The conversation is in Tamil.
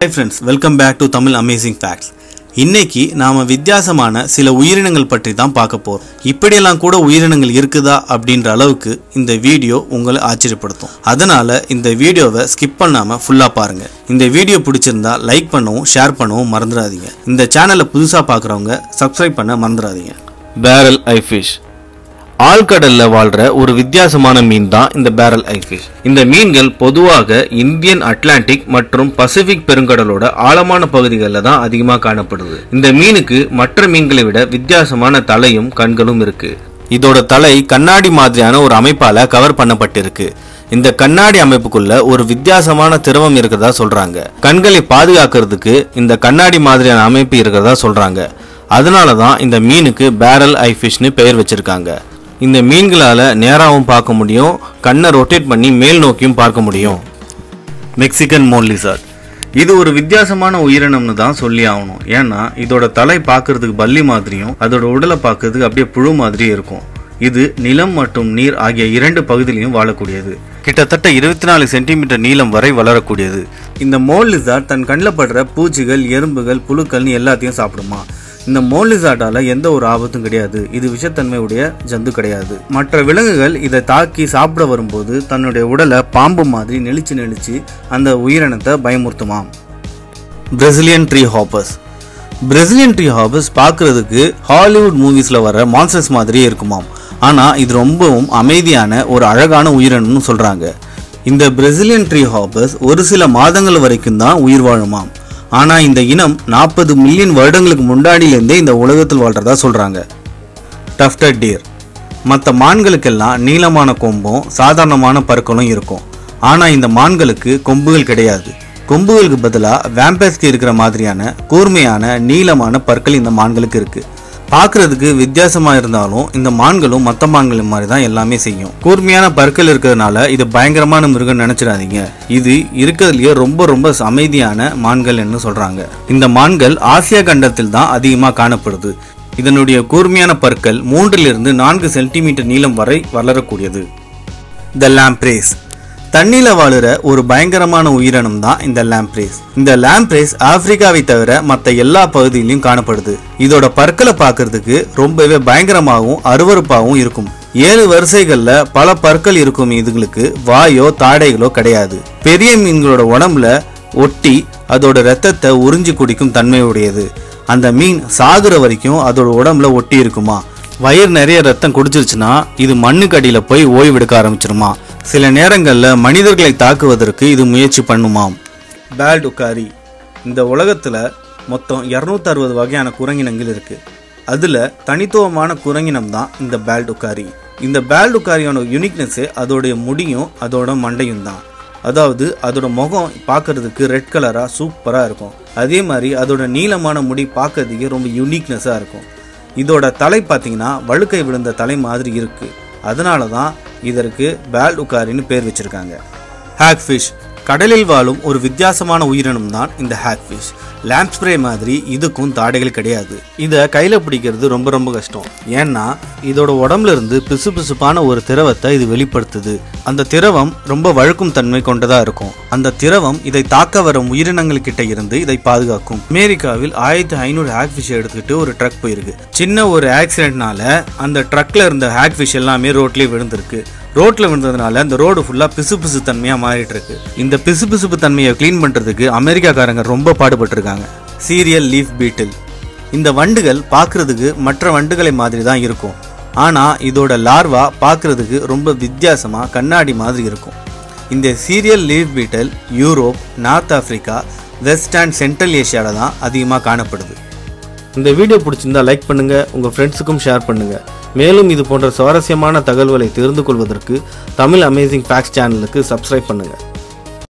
high friends welcome back to Tamil amazing facts இன்னைக்கு நாம வித்தியாசமான சில உயிரினங்கள் பற்றி தான் பார்க்க போறோம் இப்படியெல்லாம் கூட உயிரினங்கள் இருக்குதா அப்படின்ற அளவுக்கு இந்த வீடியோ உங்களை ஆச்சரியப்படுத்தும் அதனால இந்த வீடியோவை ஸ்கிப் பண்ணாம ஃபுல்லா பாருங்க இந்த வீடியோ பிடிச்சிருந்தா லைக் பண்ணவும் ஷேர் பண்ணவும் மறந்துடாதீங்க இந்த சேனலை புதுசா பார்க்குறவங்க சப்ஸ்கிரைப் பண்ண மறந்துடாதீங்க பேரல் ஐஃபிஷ் ஆழ்கடல்ல வாழ்ற ஒரு வித்தியாசமான மீன் தான் இந்த பேரல் ஐஃபிஷ் இந்த மீன்கள் பொதுவாக இந்தியன் அட்லாண்டிக் மற்றும் பசிபிக் பெருங்கடலோட ஆழமான பகுதிகளில் தான் அதிகமாக காணப்படுது இந்த மீனுக்கு மற்ற மீன்களை விட வித்தியாசமான தலையும் கண்களும் இருக்கு இதோட தலை கண்ணாடி மாதிரியான ஒரு அமைப்பால கவர் பண்ணப்பட்டிருக்கு இந்த கண்ணாடி அமைப்புக்குள்ள ஒரு வித்தியாசமான திரவம் இருக்கிறதா சொல்றாங்க கண்களை பாதுகாக்கிறதுக்கு இந்த கண்ணாடி மாதிரியான அமைப்பு இருக்கிறதா சொல்றாங்க அதனால தான் இந்த மீனுக்கு பேரல் ஐ ஃபிஷ்னு பெயர் வச்சிருக்காங்க இந்த மீன்களால நேராவும் பார்க்க முடியும் கண்ணை ரொட்டேட் பண்ணி மேல் நோக்கியும் பார்க்க முடியும் மெக்சிகன் மோன் லிசார்ட் இது ஒரு வித்தியாசமான உயிரினம்னு தான் சொல்லி ஆகணும் ஏன்னா இதோட தலை பார்க்கிறதுக்கு பல்லி மாதிரியும் அதோட உடலை பார்க்கிறதுக்கு அப்படியே புழு மாதிரியும் இருக்கும் இது நிலம் மற்றும் நீர் ஆகிய இரண்டு பகுதியிலையும் வாழக்கூடியது கிட்டத்தட்ட இருபத்தி நாலு சென்டிமீட்டர் நீளம் வரை வளரக்கூடியது இந்த மோல் லிசார்ட் தன் கண்ணில் படுற பூச்சிகள் எறும்புகள் புழுக்கள்னு எல்லாத்தையும் சாப்பிடுமா இந்த மோல் லிசார்டால எந்த ஒரு ஆபத்தும் கிடையாது இது விஷத்தன்மை உடைய ஜந்து கிடையாது மற்ற விலங்குகள் இதை தாக்கி சாப்பிட வரும்போது தன்னுடைய உடலை பாம்பு மாதிரி நெளிச்சு நெளிச்சு அந்த உயிரினத்தை பயமுறுத்துமாம் Brazilian treehoppers Brazilian treehoppers பார்க்கறதுக்கு ஹாலிவுட் மூவிஸில் வர மான்சர்ஸ் மாதிரியே இருக்குமாம் ஆனால் இது ரொம்பவும் அமைதியான ஒரு அழகான உயிரினம்னு சொல்கிறாங்க இந்த பிரசிலியன் ட்ரீ ஹாப்பர்ஸ் ஒரு சில மாதங்கள் வரைக்கும் தான் உயிர் வாழுமாம் ஆனால் இந்த இனம் நாற்பது மில்லியன் வருடங்களுக்கு முன்னாடியிலேருந்தே இந்த உலகத்தில் வாழ்றதா சொல்கிறாங்க டஃப்டட் டீர் மற்ற மான்களுக்கெல்லாம் நீளமான கொம்பும் சாதாரணமான பற்களும் இருக்கும் ஆனால் இந்த மான்களுக்கு கொம்புகள் கிடையாது கொம்புகளுக்கு பதிலாக வேம்பஸ்க்கு இருக்கிற மாதிரியான கூர்மையான நீளமான பற்கள் இந்த மான்களுக்கு இருக்கு பார்க்கறதுக்கு வித்தியாசமா இருந்தாலும் இந்த மான்களும் மற்ற மான்கள் மாதிரி தான் எல்லாமே செய்யும் கூர்மையான பற்கள் இருக்கிறதுனால இது பயங்கரமான மிருகம் நினைச்சிடாதீங்க இது இருக்கிறதுலயே ரொம்ப ரொம்ப அமைதியான மான்கள் என்று சொல்றாங்க இந்த மான்கள் ஆசியா கண்டத்தில் தான் அதிகமாக காணப்படுது இதனுடைய கூர்மையான பற்கள் மூன்றிலிருந்து நான்கு சென்டிமீட்டர் நீளம் வரை வளரக்கூடியது த லாம்ப்ரேஸ் தண்ணியில வாழுற ஒரு பயங்கரமான உயிரினம் தான் இந்த லாம்ப்ரேஸ் இந்த லாம்ப்ரேஸ் ஆப்பிரிக்காவை தவிர மற்ற எல்லா பகுதியிலும் காணப்படுது இதோட பற்களை பார்க்கிறதுக்கு ரொம்பவே பயங்கரமாகவும் அருவருப்பாகவும் இருக்கும் ஏழு வரிசைகள்ல பல பற்கள் இருக்கும் இதுங்களுக்கு வாயோ தாடைகளோ கிடையாது பெரிய மீன்களோட உடம்புல ஒட்டி அதோட ரத்தத்தை உறிஞ்சி குடிக்கும் தன்மையுடையது அந்த மீன் சாகுற வரைக்கும் அதோட உடம்புல ஒட்டி இருக்குமா வயிறு நிறைய ரத்தம் குடிச்சிருச்சுன்னா இது மண்ணுக்கு அடியில போய் ஓய்வெடுக்க ஆரம்பிச்சிருமா சில நேரங்களில் மனிதர்களை தாக்குவதற்கு இது முயற்சி பண்ணுமாம் பேல்டுக்காரி இந்த உலகத்தில் மொத்தம் இரநூத்தறுபது வகையான குரங்கினங்கள் இருக்கு அதில் தனித்துவமான குரங்கினம் தான் இந்த பேல்டுக்காரி இந்த பேல்டுக்காரியோட யூனிக்னஸ்ஸே அதோடைய முடியும் அதோட மண்டையும் தான் அதாவது அதோட முகம் பார்க்கறதுக்கு ரெட் கலராக சூப்பராக இருக்கும் அதே மாதிரி அதோட நீளமான முடி பார்க்கறதுக்கே ரொம்ப யூனிக்னஸாக இருக்கும் இதோட தலை பார்த்தீங்கன்னா வழுக்கை விழுந்த தலை மாதிரி இருக்கு அதனால தான் இதற்கு பேல் உக்காரின்னு பேர் வச்சிருக்காங்க ஹேக்ஃபிஷ் கடலில் வாழும் ஒரு வித்தியாசமான உயிரினம் தான் இந்த ஹேக்ஃபிஷ் லேம்ப் ஸ்ப்ரே மாதிரி இதுக்கும் தாடைகள் கிடையாது இதை கையில் பிடிக்கிறது ரொம்ப ரொம்ப கஷ்டம் ஏன்னா இதோட உடம்புல இருந்து பிசு பிசுப்பான ஒரு திரவத்தை இது வெளிப்படுத்துது அந்த திரவம் ரொம்ப வழுக்கும் தன்மை கொண்டதா இருக்கும் அந்த திரவம் இதை தாக்க வரும் உயிரினங்கள் கிட்ட இருந்து இதை பாதுகாக்கும் அமெரிக்காவில் ஆயிரத்தி ஐநூறு ஹேக்ஃபிஷ் எடுத்துக்கிட்டு ஒரு ட்ரக் போயிருக்கு சின்ன ஒரு ஆக்சிடென்ட்னால அந்த ட்ரக்ல இருந்த ஹேக்ஃபிஷ் எல்லாமே ரோட்லயே விழுந்திருக்கு ரோட்ல விழுந்ததுனால அந்த ரோடு ஃபுல்லா பிசு பிசு தன்மையா மாறிட்டு இருக்கு இந்த பிசு பிசுப்பு தன்மையை க்ளீன் பண்றதுக்கு அமெரிக்காக்காரங்க ரொம்ப பாடுபட்டு இருக்காங்க சீரியல் லீஃப் பீட்டில் இந்த வண்டுகள் பார்க்கிறதுக்கு மற்ற வண்டுகளை மாதிரி தான் இருக்கும் ஆனா இதோட லார்வா பார்க்கிறதுக்கு ரொம்ப வித்தியாசமா கண்ணாடி மாதிரி இருக்கும் இந்த cereal leaf beetle Europe North Africa west and central ஏஷியாவில் தான் அதிகமாக காணப்படுது இந்த வீடியோ பிடிச்சிருந்தா லைக் பண்ணுங்க உங்க ஃப்ரெண்ட்ஸுக்கும் ஷேர் பண்ணுங்க மேலும் இது போன்ற சுவாரஸ்யமான தகவல்களை தெரிந்து கொள்வதற்கு தமிழ் அமேசிங் ஃபேக்ஸ் சேனலுக்கு சப்ஸ்கிரைப் பண்ணுங்க